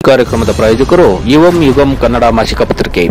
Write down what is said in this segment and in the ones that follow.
ಕಾರ್ಯಕ್ರಮದ ಪ್ರಾಯೋಜಕರು ಯುವಂ ಯುಗಂ ಕನ್ನಡ ಮಾಸಿಕ ಪತ್ರಿಕೆ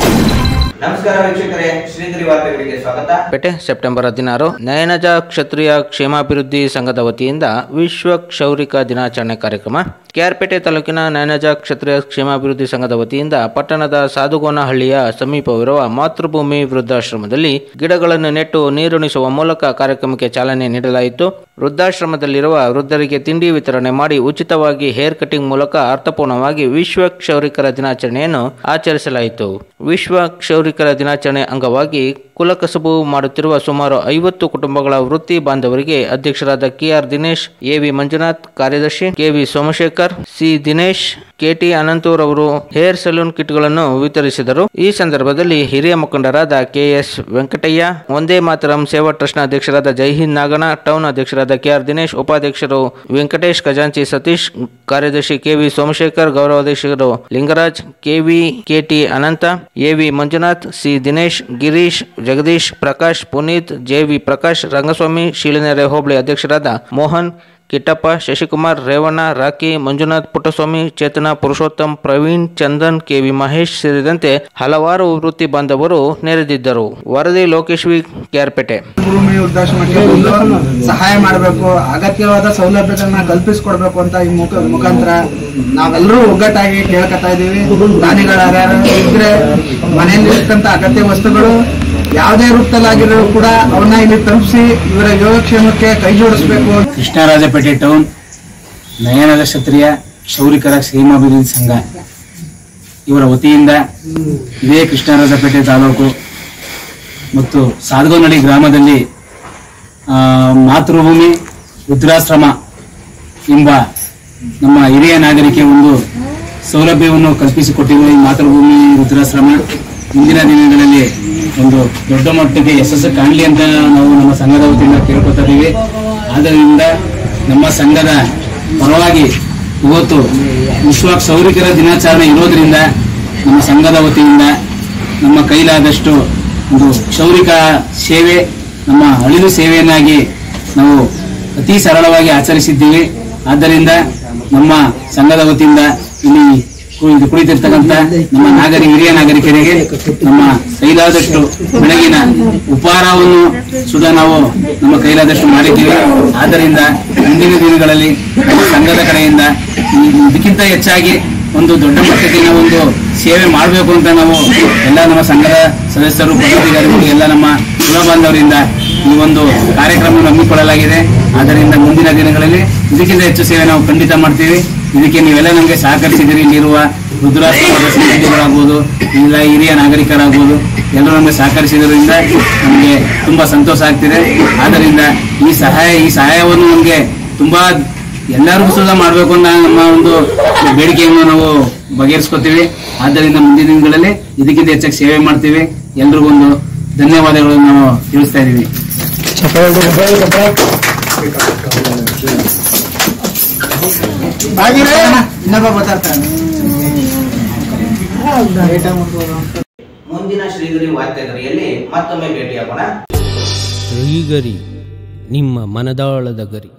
ನಮಸ್ಕಾರ ವೀಕ್ಷಕರೇ ಶ್ರೀಧರಿ ವಾರ್ತೆಗಳಿಗೆ ಸ್ವಾಗತ ಪೇಟೆ ಸೆಪ್ಟೆಂಬರ್ ಹದಿನಾರು ನಯನಜ ಕ್ಷತ್ರಿಯ ಕ್ಷೇಮಾಭಿವೃದ್ಧಿ ಸಂಘದ ವತಿಯಿಂದ ವಿಶ್ವ ಕ್ಷೌರಿಕ ದಿನಾಚರಣೆ ಕಾರ್ಯಕ್ರಮ ಕೆಆರ್ಪೇಟೆ ತಾಲೂಕಿನ ನಯನಜ ಕ್ಷತ್ರಿಯ ಕ್ಷೇಮಾಭಿವೃದ್ಧಿ ಸಂಘದ ವತಿಯಿಂದ ಪಟ್ಟಣದ ಸಾದುಗೋನಹಳ್ಳಿಯ ಸಮೀಪವಿರುವ ಮಾತೃಭೂಮಿ ವೃದ್ಧಾಶ್ರಮದಲ್ಲಿ ಗಿಡಗಳನ್ನು ನೆಟ್ಟು ನೀರುಣಿಸುವ ಮೂಲಕ ಕಾರ್ಯಕ್ರಮಕ್ಕೆ ಚಾಲನೆ ನೀಡಲಾಯಿತು ವೃದ್ಧಾಶ್ರಮದಲ್ಲಿರುವ ವೃದ್ಧರಿಗೆ ತಿಂಡಿ ವಿತರಣೆ ಮಾಡಿ ಉಚಿತವಾಗಿ ಹೇರ್ ಕಟಿಂಗ್ ಮೂಲಕ ಅರ್ಥಪೂರ್ಣವಾಗಿ ವಿಶ್ವ ಕ್ಷೌರಿಕರ ದಿನಾಚರಣೆಯನ್ನು ಆಚರಿಸಲಾಯಿತು ವಿಶ್ವ ಕ್ಷೌರಿಕರ ದಿನಾಚರಣೆ ಅಂಗವಾಗಿ ಕುಲಕಸಬು ಮಾಡುತ್ತಿರುವ ಸುಮಾರು ಐವತ್ತು ಕುಟುಂಬಗಳ ವೃತ್ತಿ ಬಾಂಧವರಿಗೆ ಅಧ್ಯಕ್ಷರಾದ ಕೆಆರ್ ದಿನೇಶ್ ಎವಿ ಮಂಜುನಾಥ್ ಕಾರ್ಯದರ್ಶಿ K V Somashekar C Dinesh K T Ananthur ಅವರು ಹೇರ್ ಸಲೂನ್ ಕಿಟ್ಗಳನ್ನು ವಿತರಿಸಿದರು ಈ ಸಂದರ್ಭದಲ್ಲಿ ಹಿರಿಯ ಮುಖಂಡರಾದ ಕೆಎಸ್ ವೆಂಕಟಯ್ಯ ಒಂದೇ ಮಾತರಂ ಸೇವಾ ಟ್ರಸ್ಟ್ನ ಅಧ್ಯಕ್ಷರಾದ ಜೈಹಿಂದ್ ನಾಗಣ ಟೌನ್ ಅಧ್ಯಕ್ಷರಾದ ಕೆಆರ್ ದಿನೇಶ್ ಉಪಾಧ್ಯಕ್ಷರು ವೆಂಕಟೇಶ್ ಖಜಾಂಚಿ ಸತೀಶ್ ಕಾರ್ಯದರ್ಶಿ ಕೆವಿ ಸೋಮಶೇಖರ್ ಗೌರವಾಧ್ಯಕ್ಷರು Lingaraj K V K T Anantha A V Manjunath C Dinesh Girish Jagadish Prakash Puneeth J V Prakash Rangaswamy ಶೀಲನೆರೆ ಹೋಬಳಿ ಅಧ್ಯಕ್ಷರಾದ ಮೋಹನ್ ಕಿಟ್ಟಪ್ಪ ಶಶಿಕುಮಾರ್ ರೇವಣ್ಣ ರಾಕಿ ಮಂಜುನಾಥ್ ಪುಟ್ಟಸ್ವಾಮಿ ಚೇತನ ಪುರುಷೋತ್ತಮ್ ಪ್ರವೀಣ್ ಚಂದನ್ ಕೆವಿ ಮಹೇಶ್ ಸೇರಿದಂತೆ ಹಲವಾರು ವೃತ್ತಿ ಬಾಂಧವರು ನೆರೆದಿದ್ದರು ವರದಿ ಲೋಕೇಶ್ ವಿ ಕ್ಯಾರ್ಪೇಟೆ ಭೂಮಿ ವೃದ್ಧಾಶ್ರಮಕ್ಕೆ ಬಂದು ಸಹಾಯ ಮಾಡಬೇಕು ಅಗತ್ಯವಾದ ಸೌಲಭ್ಯಗಳನ್ನ ಕಲ್ಪಿಸ್ಕೊಡ್ಬೇಕು ಅಂತ ಈ ಮುಖ ಮುಖಾಂತರ ನಾವೆಲ್ಲರೂ ಒಗ್ಗಟ್ಟಾಗಿ ಕೇಳ್ಕೊತಾ ಇದೀವಿ ದಾನಿಗಳು ಯಾರ್ಯಾರು ಇದ್ರೆ ಮನೆಯಲ್ಲಿ ಇರ್ತಕ್ಕಂಥ ಅಗತ್ಯ ವಸ್ತುಗಳು ಯಾವುದೇ ರೂಪದಲ್ಲಾಗಿರೋ ಕೂಡ ಅವನ್ನ ಇಲ್ಲಿ ತಲುಪಿಸಿ ಇವರ ಯೋಗಕ್ಷೇಮಕ್ಕೆ ಕೈ ಜೋಡಿಸ್ಬೇಕು ಕೃಷ್ಣರಾಜಪೇಟೆ ಟೌನ್ ನಯನದ ಕ್ಷತ್ರಿಯ ಕ್ಷೌರಿಕರ ಕ್ಷೇಮಾಭಿವೃದ್ಧಿ ಸಂಘ ಇವರ ವತಿಯಿಂದ ಇದೇ ಕೃಷ್ಣರಾಜಪೇಟೆ ತಾಲೂಕು ಮತ್ತು ಸಾದಗೋನಹಳ್ಳಿ ಗ್ರಾಮದಲ್ಲಿ ಆ, ಮಾತೃಭೂಮಿ ವೃದ್ಧಾಶ್ರಮ ಎಂಬ ನಮ್ಮ ಹಿರಿಯ ನಾಗರಿಕೆ ಒಂದು ಸೌಲಭ್ಯವನ್ನು ಕಲ್ಪಿಸಿಕೊಟ್ಟಿರುವ ಈ ಮಾತೃಭೂಮಿ ವೃದ್ಧಾಶ್ರಮ ಮುಂದಿನ ದಿನಗಳಲ್ಲಿ ಒಂದು ದೊಡ್ಡ ಮಟ್ಟಿಗೆ ಯಶಸ್ಸು ಕಾಣಲಿ ಅಂತ ನಾವು ನಮ್ಮ ಸಂಘದ ವತಿಯಿಂದ ಕೇಳ್ಕೊತಾ ಇದ್ದೀವಿ ಆದ್ದರಿಂದ ನಮ್ಮ ಸಂಘದ ಪರವಾಗಿ ಇವತ್ತು ವಿಶ್ವ ಕ್ಷೌರಿಕರ ದಿನಾಚರಣೆ ಇರೋದ್ರಿಂದ ನಮ್ಮ ಸಂಘದ ವತಿಯಿಂದ ನಮ್ಮ ಕೈಲಾದಷ್ಟು ಒಂದು ಕ್ಷೌರಿಕ ಸೇವೆ ನಮ್ಮ ಅಳಿಲು ಸೇವೆಯನ್ನಾಗಿ ನಾವು ಅತಿ ಸರಳವಾಗಿ ಆಚರಿಸಿದ್ದೀವಿ ಆದ್ದರಿಂದ ನಮ್ಮ ಸಂಘದ ವತಿಯಿಂದ ಇಲ್ಲಿ ಕು- ಇದು ಕುಳಿತಿರ್ತಕ್ಕಂಥ ನಮ್ಮ ನಾಗರಿಕ ಹಿರಿಯ ನಾಗರಿಕರಿಗೆ ನಮ್ಮ ಕೈಲಾದಷ್ಟು ಬೆಳಗಿನ ಉಪಹಾರವನ್ನು ಸುಧಾ ನಾವು ನಮ್ಮ ಕೈಲಾದಷ್ಟು ಮಾಡಿದ್ದೀವಿ ಆದ್ದರಿಂದ ಮುಂದಿನ ದಿನಗಳಲ್ಲಿ ನಮ್ಮ ಸಂಘದ ಕಡೆಯಿಂದ ಈ- ಇದಕ್ಕಿಂತ ಹೆಚ್ಚಾಗಿ ಒಂದು ದೊಡ್ಡ ಮಟ್ಟಕ್ಕೆ ಒಂದು ಸೇವೆ ಮಾಡಬೇಕು ಅಂತ ನಾವು ಎಲ್ಲ ನಮ್ಮ ಸಂಘದ ಸದಸ್ಯರು ಪದಾಧಿಕಾರಿಗಳು ಎಲ್ಲ ನಮ್ಮ ಕುಲ ಬಾಂಧವರಿಂದ ಈ ಒಂದು ಕಾರ್ಯಕ್ರಮವನ್ನು ಹಮ್ಮಿಕೊಳ್ಳಲಾಗಿದೆ ಆದ್ದರಿಂದ ಮುಂದಿನ ದಿನಗಳಲ್ಲಿ ಇದಕ್ಕಿಂತ ಹೆಚ್ಚು ಸೇವೆ ನಾವು ಖಂಡಿತ ಮಾಡ್ತೀವಿ ಇದಕ್ಕೆ ನೀವೆಲ್ಲ ನಮಗೆ ಸಹಕರಿಸಿದಿರಿ ಇಲ್ಲಿರುವ ರುದ್ರಾಶ್ರಮದ ಸಿಬ್ಬಂದಿಗಳಾಗ್ಬೋದು ಇಲ್ಲ ಹಿರಿಯ ನಾಗರಿಕರಾಗ್ಬೋದು ಎಲ್ಲರೂ ನಮಗೆ ಸಹಕರಿಸಿದ್ರಿಂದ ನಮಗೆ ತುಂಬಾ ಸಂತೋಷ ಆಗ್ತಿದೆ ಆದ್ದರಿಂದ ಈ ಸಹಾಯ ಈ ಸಹಾಯವನ್ನು ನಮಗೆ ತುಂಬಾ ಎಲ್ಲರಿಗೂ ಸುಧಾ ಮಾಡಬೇಕು ಅನ್ನೋ ನಮ್ಮ ಒಂದು ಬೇಡಿಕೆಯನ್ನು ನಾವು ಬಗೆಹರಿಸ್ಕೊತೀವಿ ಆದ್ದರಿಂದ ಮುಂದಿನ ದಿನಗಳಲ್ಲಿ ಇದಕ್ಕಿಂತ ಹೆಚ್ಚಾಗಿ ಸೇವೆ ಮಾಡ್ತೀವಿ ಎಲ್ರಿಗೂ ಒಂದು ಧನ್ಯವಾದಗಳನ್ನು ನಾವು ತಿಳಿಸ್ತಾ ಇದ್ದೀವಿ ಇನ್ನೊಬ್ಬ ಮಾತಾಡ್ತಾನೆ ಮುಂದಿನ ಶ್ರೀಧರಿ ವಾರ್ತೆಗರಿಯಲ್ಲಿ ಮತ್ತೊಮ್ಮೆ ಭೇಟಿಯಾಗೋಣ ಗರಿ ನಿಮ್ಮ ಮನದಾಳದ ಗರಿ